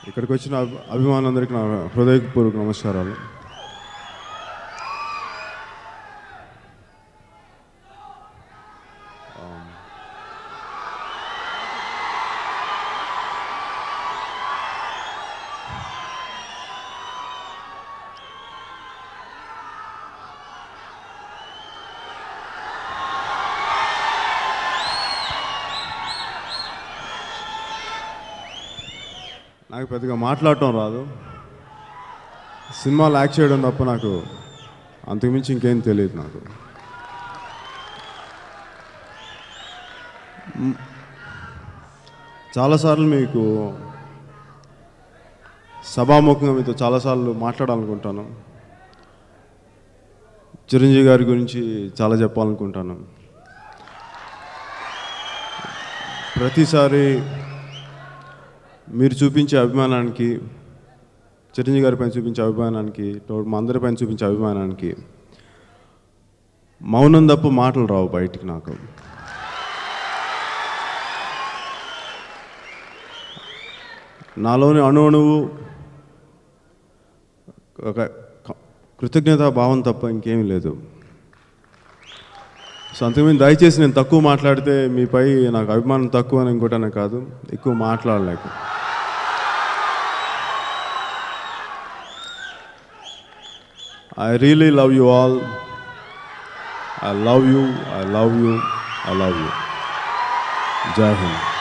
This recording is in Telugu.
ఇక్కడికి వచ్చిన అభి- అభిమానులందరికీ నా హృదయపూర్వక నమస్కారాలు నాకు పెద్దగా మాట్లాడటం రాదు సినిమాలు యాక్ట్ చేయడం తప్ప నాకు అంతకుమించి ఇంకేం తెలియదు నాకు మ్, చాలాసార్లు మీకు సభాముఖంగా మీతో చాలాసార్లు మాట్లాడాలనుకుంటాను చిరంజీవి గారి గురించి చాలా చెప్పాలనుకుంటాను ప్రతిసారి మీరు చూపించే అభిమానానికి చిరంజీవి గారి పైన చూపించే అభిమానానికి తోడు మా అందరి పైన చూపించే అభిమానానికి మౌనం తప్ప మాటలు రావు బయటికి నాకు నాలోని అణు అణువు ఒక క- కృతజ్ఞతా భావం తప్ప ఇంకేమీ లేదు సో అంతకుమించి దయచేసి నేను తక్కువ మాట్లాడితే మీపై నాకు అభిమానం తక్కువ అని ఇంకోటనే కాదు ఎక్కువ మాట్లాడలేక I really love you all I love you I love you I love you Jai Hind